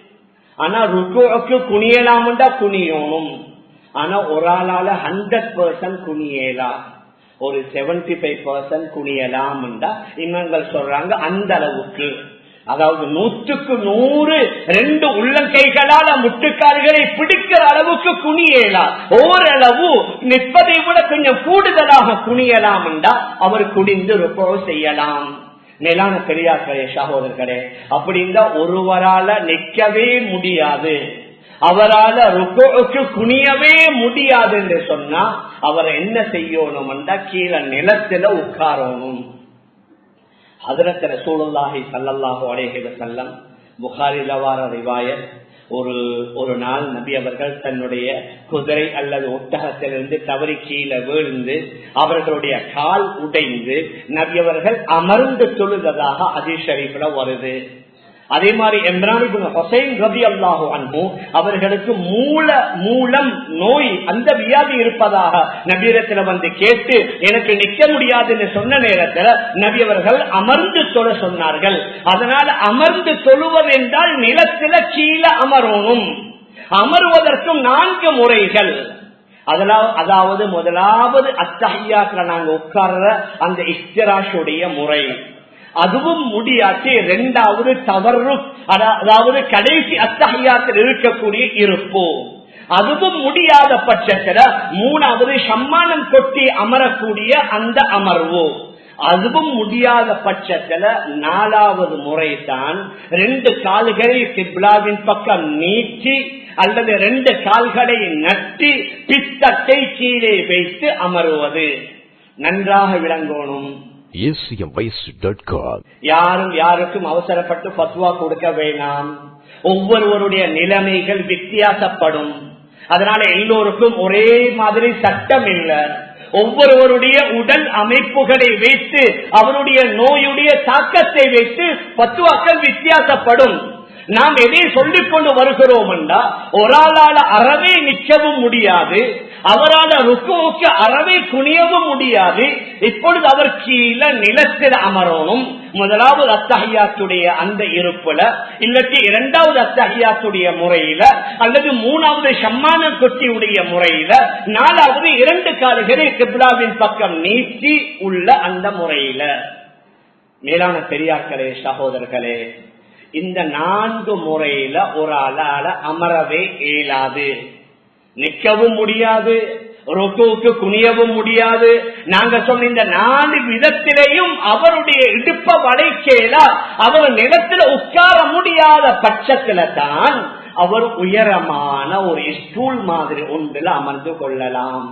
ஆனா ருக்குக்கு குனியலாம்டா குனியணும் ஆனா ஒரு ஆளால ஹண்ட்ரட் பர்சன்ட் குனியலாம் ஒரு செவன்டி ஃபைவ் பர்சன்ட் குனியலாம் இவங்கள் சொல்றாங்க அந்த அளவுக்கு அதாவது நூற்றுக்கு நூறு ரெண்டு உள்ளங்கைகளால முட்டுக்கால்களை பிடிக்கிற அளவுக்கு குனியலாம் ஓரளவு நிற்பதை விட கொஞ்சம் கூடுதலாக குனியலாம் என்றா அவர் குடிந்து ருப்போ செய்யலாம் மேலான பெரியார்களே சகோதரர்களே அப்படின்னா ஒருவரால நிற்கவே முடியாது அவரால ருக்கோக்கு குனியவே முடியாது என்று சொன்னா அவர் என்ன செய்யணும் கீழே நிலத்துல உட்காரணும் ஹதரத் ரசூலுல்லாஹி சல்லல்லாஹு அலைஹி வஸல்லம் புகாரில வார ரிவாயத் ஒரு ஒரு நாள் நபி அவர்கள் தன்னுடைய குதிரை அல்லது ஒட்டகத்திலிருந்து தவறி கீழே வீழ்ந்து அவர்களுடைய கால் உடைந்து நபி அவர்கள் அமர்ந்து தொழுததாக அதிஷரிப்புல வருது அதே மாதிரி எம்ரானிபுன் ஹொசைன் ரபி அல்லாஹு அன்பு அவர்களுக்கு மூல மூலம் நோய் அந்த வியாதி இருப்பதாக நபீரத்துல வந்து கேட்டு எனக்கு நிக்க முடியாது என்று சொன்ன நேரத்தில் நபி அவர்கள் அமர்ந்து தொழ சொன்னார்கள் அதனால் அமர்ந்து தொழுவது என்றால் நிலத்தில கீழே அமரணும் அமருவதற்கும் நான்கு முறைகள் அதாவது முதலாவது அத்தகையாக்கள் நாங்க உட்கார்ற அந்த இஸ்திராஷுடைய முறை அதுவும் முடியாச்சு இரண்டாவது தவறு அதாவது கடைசி அத்தகையாத்தில் இருக்கக்கூடிய இருப்பு அதுவும் முடியாத பட்சத்துல மூணாவது சம்மானம் கொட்டி அமரக்கூடிய அந்த அமர்வு அதுவும் முடியாத பட்சத்துல நாலாவது முறைதான் ரெண்டு கால்களை கிப்லாவின் பக்கம் நீட்டி அல்லது ரெண்டு கால்களை நட்டி பித்தத்தை கீழே வைத்து அமருவது நன்றாக விளங்கணும் யாரும் யாருக்கும் அவசரப்பட்டு பத்வா கொடுக்க வேணாம் ஒவ்வொருவருடைய நிலைமைகள் வித்தியாசப்படும் அதனால எல்லோருக்கும் ஒரே மாதிரி சட்டம் இல்லை ஒவ்வொருவருடைய உடல் அமைப்புகளை வைத்து அவருடைய நோயுடைய தாக்கத்தை வைத்து பத்துவாக்கள் வித்தியாசப்படும் நாம் எதை சொல்லிக் கொண்டு வருகிறோம் என்றா ஒரு ஆளால அறவே நிற்கவும் முடியாது அவரால் ருக்குவுக்கு அறவே குனியவும் முடியாது இப்பொழுது அவர் கீழே நிலத்தில் அமரணும் முதலாவது அத்தகையாத்துடைய அந்த இருப்புல இல்லாட்டி இரண்டாவது அத்தகையாத்துடைய முறையில அல்லது மூணாவது சம்மான கொட்டியுடைய முறையில நாலாவது இரண்டு கால்களை கிப்லாவின் பக்கம் நீட்டி உள்ள அந்த முறையில மேலான பெரியார்களே சகோதரர்களே இந்த நான்கு முறையில ஒரு ஆளால அமரவே இயலாது நிற்கவும் முடியாது ரொக்குவுக்கு குனியவும் முடியாது நாங்க சொன்ன இந்த நாலு விதத்திலையும் அவருடைய இடுப்ப வளைக்கேலா அவர் நிலத்துல உட்கார முடியாத பட்சத்துல தான் அவர் உயரமான ஒரு ஸ்டூல் மாதிரி ஒன்றில் அமர்ந்து கொள்ளலாம்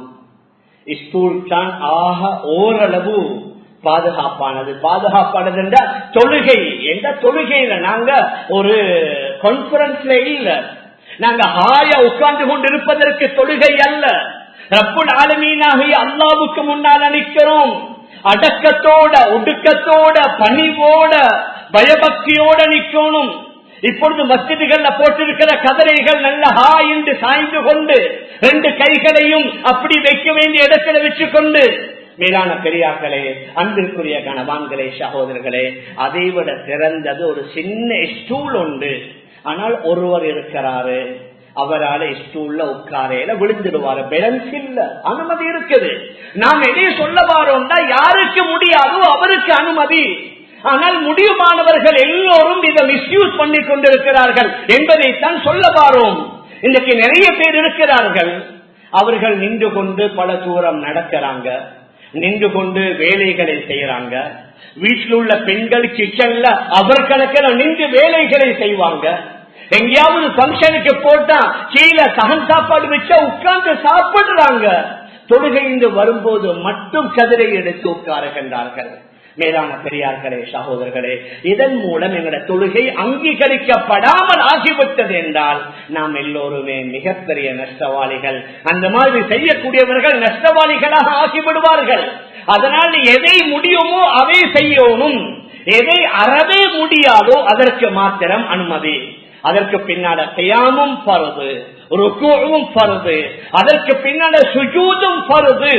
ஸ்டூல் தான் ஆக ஓரளவு பாதுகாப்பானது பாதுகாப்பானது என்ற தொழுகை எந்த தொழுகையில நாங்க ஒரு கான்பரன்ஸ்ல இல்ல நாங்க ஹாய உட்கார்ந்து கொண்டிருப்பதற்கு தொழுகை அல்ல ரப்புல் ஆலமீனாகிய அல்லாவுக்கு முன்னால் நிற்கிறோம் அடக்கத்தோட ஒடுக்கத்தோட பணிவோட பயபக்தியோட நிற்கணும் இப்பொழுது மஸ்ஜிதுகள்ல போட்டிருக்கிற கதரைகள் நல்ல ஹா என்று சாய்ந்து கொண்டு ரெண்டு கைகளையும் அப்படி வைக்க வேண்டிய இடத்துல வச்சுக்கொண்டு மேலான பெரியார்களே அன்பிற்குரிய கணவான்களே சகோதரர்களே அதை விட சிறந்தது ஒரு சின்ன ஸ்டூல் உண்டு ஆனால் ஒருவர் இருக்கிறாரு அவரால் ஸ்டூல்ல உட்காரையில விழுந்துடுவாரு பேலன்ஸ் இல்ல அனுமதி இருக்குது நாம் எதை சொல்ல வாரோம்னா யாருக்கு முடியாதோ அவருக்கு அனுமதி ஆனால் முடியுமானவர்கள் எல்லோரும் இதை மிஸ்யூஸ் பண்ணி கொண்டிருக்கிறார்கள் என்பதைத்தான் சொல்ல வாரோம் இன்னைக்கு நிறைய பேர் இருக்கிறார்கள் அவர்கள் நின்று கொண்டு பல தூரம் நடக்கிறாங்க நின்று கொண்டு வேலைகளை செய்யறாங்க வீட்டில் உள்ள பெண்கள் கிச்சன்ல அவர் கணக்கில் நின்று வேலைகளை செய்வாங்க எங்கேயாவது பங்கனுக்கு போட்டா கீழே சகன் சாப்பாடு வச்சா உட்கார்ந்து சாப்பிடுறாங்க தொழுகைந்து வரும்போது மட்டும் கதிரை எடுத்து உட்காருகின்றார்கள் மேலான பெரியார்களே சகோதரர்களே இதன் மூலம் எங்களோட தொழுகை அங்கீகரிக்கப்படாமல் ஆகிவிட்டது என்றால் நாம் எல்லோருமே மிகப்பெரிய நஷ்டவாளிகள் அந்த மாதிரி செய்யக்கூடியவர்கள் நஷ்டவாளிகளாக ஆகிவிடுவார்கள் அதனால் எதை முடியுமோ அதை செய்யணும் எதை அறவே முடியாதோ அதற்கு மாத்திரம் அனுமதி அதற்கு பின்னால கையாமும் பருது ருக்குவும் பருது அதற்கு பின்னால சுஜூதும் பருது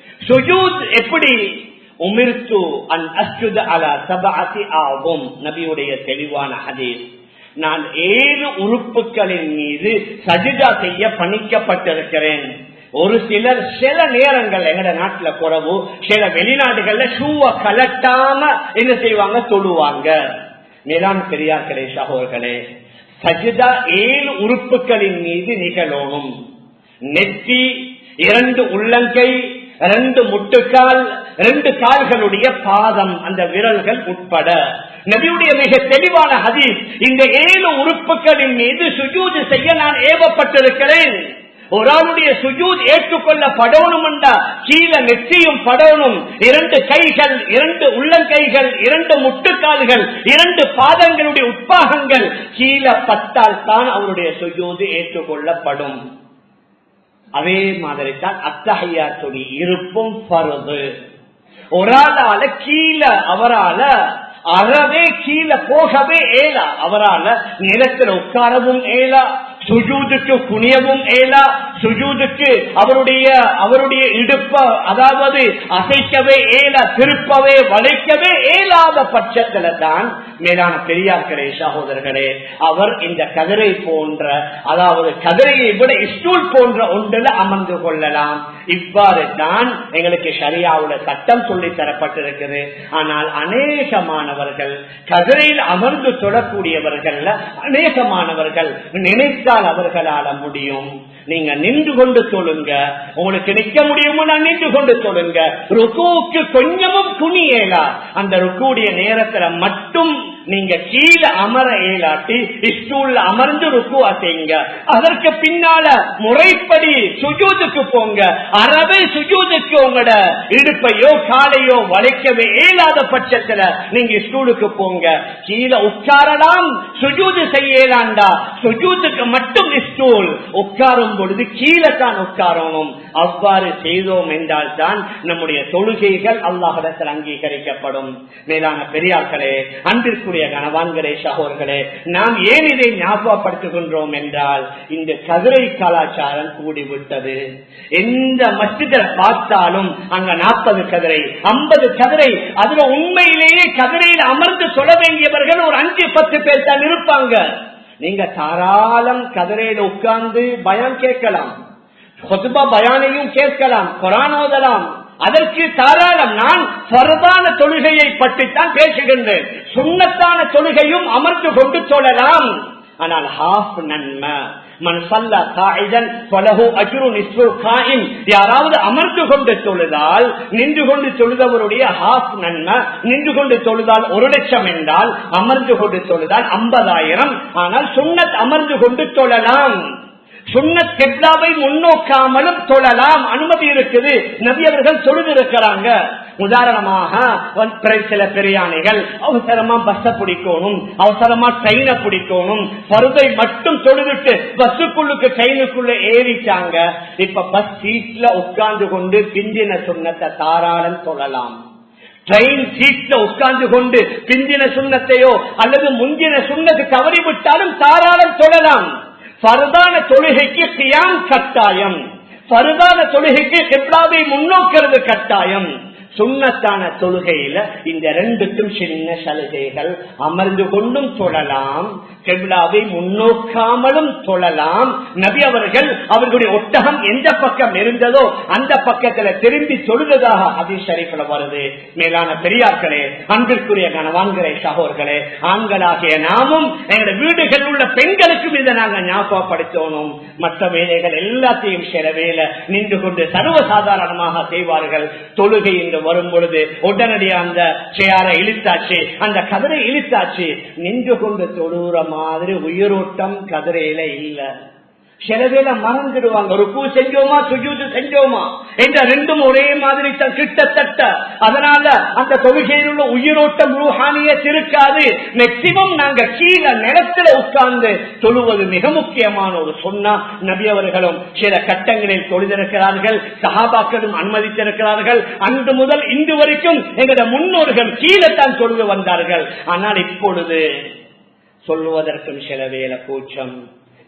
சுஜூத் எப்படி உமிர்த்து அன் அஸ்ஜுத அல சபாசி ஆகும் நபியுடைய தெளிவான ஹதீஸ் நான் ஏழு உறுப்புகளின் மீது சஜிதா செய்ய பணிக்கப்பட்டிருக்கிறேன் ஒரு சிலர் சில நேரங்கள் எங்கட நாட்டுல குறவு சில வெளிநாடுகள்ல ஷூவை கலட்டாம என்ன செய்வாங்க தொழுவாங்க மேலாண் பெரியார்களே சகோதர்களே சஜிதா ஏழு உறுப்புகளின் மீது நிகழணும் நெத்தி இரண்டு உள்ளங்கை ரெண்டு முட்டுக்கால் ரெண்டு கால்களுடைய பாதம் அந்த விரல்கள் உட்பட நபியுடைய மிக தெளிவான ஹதீஸ் இந்த ஏழு உறுப்புகளின் மீது சுஜூது செய்ய நான் ஏவப்பட்டிருக்கிறேன் ஒரு ஆளுடைய சுஜூத் ஏற்றுக்கொள்ளப்படணும் என்றா கீழே நெற்றியும் படணும் இரண்டு கைகள் இரண்டு உள்ளங்கைகள் இரண்டு முட்டுக்கால்கள் இரண்டு பாதங்களுடைய உட்பாகங்கள் கீழே பட்டால் தான் அவருடைய சுஜூது ஏற்றுக்கொள்ளப்படும் அதே மாதிரி தான் அத்தகையா துணி இருப்பும் பருது ஒரு ஆளால கீழே அவரால அறவே கீழே போகவே ஏலா அவரால நிலத்தில் உட்காரவும் ஏலா சுஜூதுக்கு குனியவும் ஏலா சுஜூதுக்கு அவருடைய அவருடைய இடுப்ப அதாவது அசைக்கவே ஏலா திருப்பவே வளைக்கவே ஏலாத பட்சத்துல தான் மேலான பெரியார்களே சகோதரர்களே அவர் இந்த கதிரை போன்ற அதாவது கதிரையை விட ஸ்டூல் போன்ற ஒன்றில் அமர்ந்து கொள்ளலாம் இவ்வாறு தான் எங்களுக்கு சரியாவுல சட்டம் சொல்லி தரப்பட்டிருக்குது ஆனால் அநேகமானவர்கள் கதிரையில் அமர்ந்து தொடக்கூடியவர்கள் அநேகமானவர்கள் நினைத்தால் அவர்களால முடியும் நீங்க நின்று கொண்டு சொல்லுங்க உங்களுக்கு நிக்க முடியுமோ நின்று கொண்டு சொல்லுங்க ருக்குவுக்கு கொஞ்சமும் குனியலா அந்த ருக்குடைய நேரத்துல மட்டும் நீங்க கீழே அமர ஏலாட்டி ஸ்டூல்ல அமர்ந்து ருக்கு செய்யுங்க அதற்கு பின்னால முறைப்படி சுஜூதுக்கு போங்க அறவே சுஜூதுக்கு உங்களோட இடுப்பையோ காலையோ வளைக்கவே இயலாத பட்சத்துல நீங்க ஸ்டூலுக்கு போங்க கீழே உட்காரலாம் சுஜூது செய்யலாண்டா சுஜூதுக்கு மட்டும் ஸ்டூல் உட்காரும் பொழுது கீழே தான் உட்காரணும் அவ்வாறு செய்தோம் என்றால் தான் நம்முடைய தொழுகைகள் அல்லாஹிடத்தில் அங்கீகரிக்கப்படும் மேலான பெரியார்களே அன்பிற்குரிய கனவான்களே சகோர்களே நாம் ஏன் இதை ஞாபகப்படுத்துகின்றோம் என்றால் இந்த கதிரை கலாச்சாரம் கூடிவிட்டது எந்த மஸ்ஜிதை பார்த்தாலும் அங்க நாற்பது கதிரை ஐம்பது கதிரை அதுல உண்மையிலேயே கதிரையில் அமர்ந்து சொல்ல வேண்டியவர்கள் ஒரு அஞ்சு பத்து பேர் தான் இருப்பாங்க நீங்க தாராளம் கதிரையில உட்கார்ந்து பயம் கேட்கலாம் கொத்துபா பயானையும் கேட்கலாம் குரான் ஓதலாம் அதற்கு தாராளம் நான் பரதான தொழுகையை பற்றித்தான் பேசுகின்றேன் சுண்ணத்தான தொழுகையும் அமர்ந்து கொண்டு சொல்லலாம் ஆனால் ஹாஃப் நன்மை மன் சல்லா காயிதன் பலகு அஜுரு நிஸ்ரு காயின் யாராவது அமர்ந்து கொண்டு தொழுதால் நின்று கொண்டு தொழுதவருடைய ஹாஃப் நன்மை நின்று கொண்டு தொழுதால் ஒரு லட்சம் என்றால் அமர்ந்து கொண்டு தொழுதால் ஐம்பதாயிரம் ஆனால் சுண்ணத் அமர்ந்து கொண்டு தொழலாம் சுண்ணத் கெப்லாவை முன்னோக்காமலும் தொழலாம் அனுமதி இருக்குது நபி அவர்கள் தொழுதிருக்கிறாங்க உதாரணமாக சில பெரியானைகள் அவசரமா பஸ்ஸ பிடிக்கணும் அவசரமா ட்ரெயினை பிடிக்கணும் பருதை மட்டும் தொழுதுட்டு பஸ்ஸுக்குள்ளுக்கு ட்ரெயினுக்குள்ள ஏறிச்சாங்க இப்ப பஸ் சீட்ல உட்கார்ந்து கொண்டு பிந்தின சுண்ணத்தை தாராளம் தொழலாம் ட்ரெயின் சீட்ல உட்கார்ந்து கொண்டு பிந்தின சுண்ணத்தையோ அல்லது முந்தின சுண்ணத்து தவறி விட்டாலும் தாராளம் தொழலாம் பருதான தொழுகைக்கு சியாம் கட்டாயம் பருதான தொழுகைக்கு கிப்லாவை முன்னோக்கிறது கட்டாயம் சுண்ணத்தான தொழுகையில இந்த ரெண்டுக்கும் சின்ன சலுகைகள் அமர்ந்து கொண்டும் தொழலாம் கெப்லாவை முன்னோக்காமலும் தொழலாம் நபி அவர்கள் அவர்களுடைய ஒட்டகம் எந்த பக்கம் இருந்ததோ அந்த பக்கத்துல திரும்பி தொழுததாக அதி ஷரீஃபில் வருது மேலான பெரியார்களே அன்பிற்குரிய கனவான்களே சகோர்களே ஆண்களாகிய நாமும் எங்களுடைய வீடுகள் உள்ள பெண்களுக்கும் இதை நாங்கள் ஞாபகப்படுத்தணும் மற்ற வேலைகள் எல்லாத்தையும் சில வேலை நின்று கொண்டு சர்வசாதாரணமாக செய்வார்கள் தொழுகை என்று வரும் பொழுது உடனடியாக அந்த சேரை இழுத்தாச்சு அந்த கதிரை இழுத்தாச்சு நின்று கொண்டு தொழுகிற மாதிரி உயிரோட்டம் கதிரையில இல்ல சில வேலை மறந்துடுவாங்க ஒரு பூ செஞ்சோமா சுஜூது செஞ்சோமா என்ற ரெண்டும் ஒரே மாதிரி தான் கிட்டத்தட்ட அதனால அந்த தொழுகையில் உள்ள உயிரோட்டம் ரூஹானிய இருக்காது மேக்சிமம் நாங்க கீழே நிலத்துல உட்கார்ந்து தொழுவது மிக முக்கியமான ஒரு சொன்னா நபி அவர்களும் சில கட்டங்களில் தொழுதிருக்கிறார்கள் சகாபாக்களும் அனுமதித்திருக்கிறார்கள் அன்று முதல் இன்று வரைக்கும் எங்களோட முன்னோர்கள் கீழே தான் தொழுது வந்தார்கள் ஆனால் இப்பொழுது சொல்லுவதற்கும் சில வேலை கூச்சம்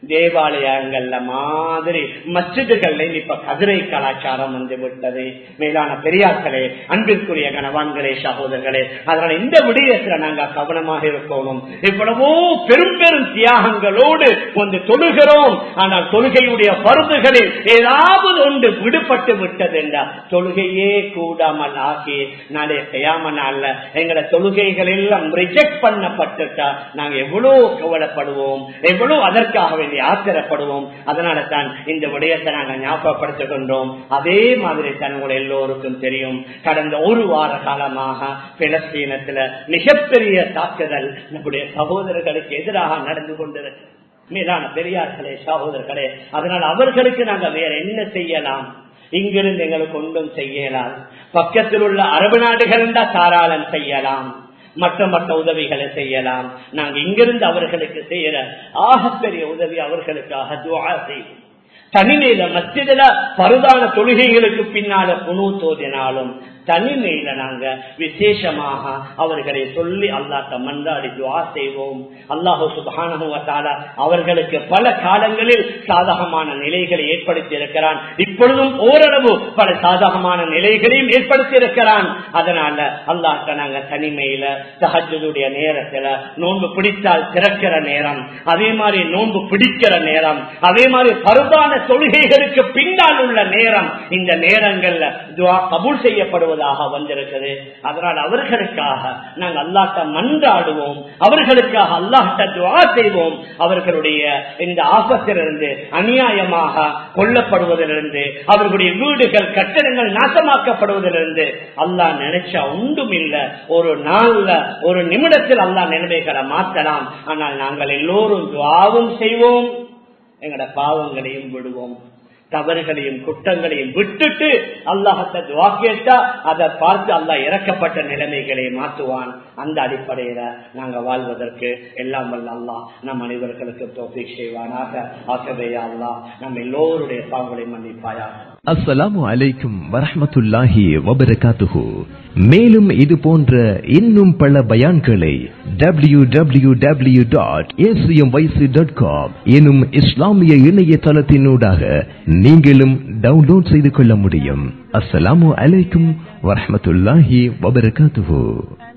தேவாலயங்கள்ல மாதிரி மஸ்ஜிதுகள்ல இப்ப கதிரை கலாச்சாரம் வந்து விட்டது மேலான பெரியார்களே அன்பிற்குரிய கணவான்களே சகோதரர்களே அதனால இந்த விடயத்துல நாங்க கவனமாக இருக்கணும் எவ்வளவோ பெரும் பெரும் தியாகங்களோடு வந்து தொழுகிறோம் ஆனால் தொழுகையுடைய பருதுகளில் ஏதாவது ஒன்று விடுபட்டு விட்டது என்றால் தொழுகையே கூடாமல் ஆகி நாளை செய்யாம நாள்ல எங்களை தொழுகைகள் எல்லாம் ரிஜெக்ட் பண்ணப்பட்டுட்டா நாங்க எவ்வளவு கவலைப்படுவோம் எவ்வளவு அதற்காக வேண்டி ஆத்திரப்படுவோம் அதனால தான் இந்த விடயத்தை நாங்க ஞாபகப்படுத்துகின்றோம் அதே மாதிரி தான் உங்களை எல்லோருக்கும் தெரியும் கடந்த ஒரு வார காலமாக பிலஸ்தீனத்துல மிகப்பெரிய தாக்குதல் நம்முடைய சகோதரர்களுக்கு எதிராக நடந்து கொண்டிருக்கு மேலான பெரியார்களே சகோதரர்களே அதனால் அவர்களுக்கு நாங்க வேற என்ன செய்யலாம் இங்கிருந்து எங்களுக்கு ஒன்றும் செய்யலாம் பக்கத்தில் உள்ள அரபு நாடுகள் தாராளம் செய்யலாம் மற்ற மற்ற உதவிகளை செய்யலாம் நாங்க இங்கிருந்து அவர்களுக்கு செய்யற ஆகப்பெரிய உதவி அவர்களுக்காக துவா செய்வோம் தனிமையில மத்தியில பருதான தொழுகைகளுக்கு பின்னால புனு தோதினாலும் தனிமையில நாங்க விசேஷமாக அவர்களை சொல்லி அல்லாட்ட மன்றாடி துவா செய்வோம் அல்லாஹு சுபான அவர்களுக்கு பல காலங்களில் சாதகமான நிலைகளை ஏற்படுத்தி இருக்கிறான் இப்பொழுதும் ஓரளவு பல சாதகமான நிலைகளையும் ஏற்படுத்தி இருக்கிறான் அதனால அல்லாட்ட நாங்க தனிமையில சஹஜுடைய நேரத்துல நோன்பு பிடித்தால் திறக்கிற நேரம் அதே மாதிரி நோன்பு பிடிக்கிற நேரம் அதே மாதிரி பருதான தொழுகைகளுக்கு பின்னால் உள்ள நேரம் இந்த நேரங்கள்ல துவா கபூல் செய்யப்படுவதாக வந்திருக்குது அதனால் அவர்களுக்காக நாங்கள் அல்லாட்ட மன்றாடுவோம் அவர்களுக்காக அல்லாட்ட துவா செய்வோம் அவர்களுடைய இந்த ஆபத்திலிருந்து அநியாயமாக கொல்லப்படுவதிலிருந்து அவர்களுடைய வீடுகள் கட்டடங்கள் நாசமாக்கப்படுவதிலிருந்து அல்லாஹ் நினைச்சா ஒன்றும் இல்ல ஒரு நாள்ல ஒரு நிமிடத்தில் அல்லாஹ் நிலைமைகளை மாற்றலாம் ஆனால் நாங்கள் எல்லோரும் துவாவும் செய்வோம் எங்கட பாவங்களையும் விடுவோம் தவறுகளையும் குற்றங்களையும் விட்டுட்டு அல்லாஹத்தை துவா கேட்டா அதை பார்த்து அல்லாஹ் இறக்கப்பட்ட நிலைமைகளை மாற்றுவான் அந்த அடிப்படையில நாங்க வாழ்வதற்கு எல்லாம் வல்ல அல்லாஹ் நம் அனைவர்களுக்கு தோப்பி செய்வானாக ஆகவே அல்லாஹ் நம் எல்லோருடைய பாவங்களை மன்னிப்பாயாக அஸ்ஸலாமு அலைக்கும் வரஹ்மத்துல்லாஹி வபரகாத்துஹு மேலும் இது போன்ற இன்னும் பல பயான்களை W W W dot dot com எனும் இஸ்லாமிய இணையதளத்தினூடாக நீங்களும் டவுன்லோட் செய்து கொள்ள முடியும் அஸ்ஸலாமு அலைக்கும் வரஹ்மத்துல்லாஹி வபரகாத்துஹு